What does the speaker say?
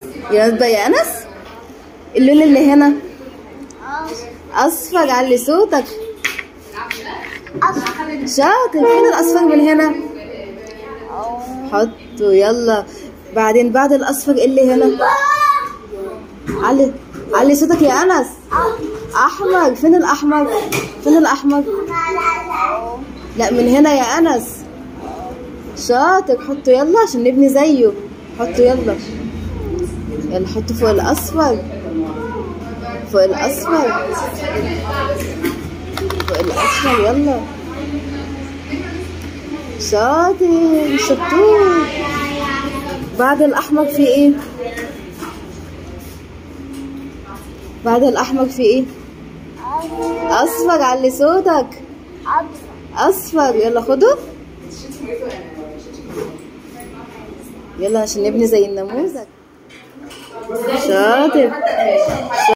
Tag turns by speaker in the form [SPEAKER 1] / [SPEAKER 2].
[SPEAKER 1] يلا بقى يا انس اللون اللي هنا اصفر علي صوتك شاطر فين الاصفر من هنا حطه يلا بعدين بعد الاصفر إيه اللي هنا علي علي صوتك يا انس احمر فين الاحمر فين الاحمر لا من هنا يا انس شاطر حطه يلا عشان نبني زيه حطه يلا يلا حطه فوق الاصفر فوق الاصفر فوق الاصفر يلا شاطر شطور بعد الاحمر في ايه بعد الاحمر في ايه اصفر علي صوتك اصفر يلا خده يلا عشان نبني زي النموذج شاطر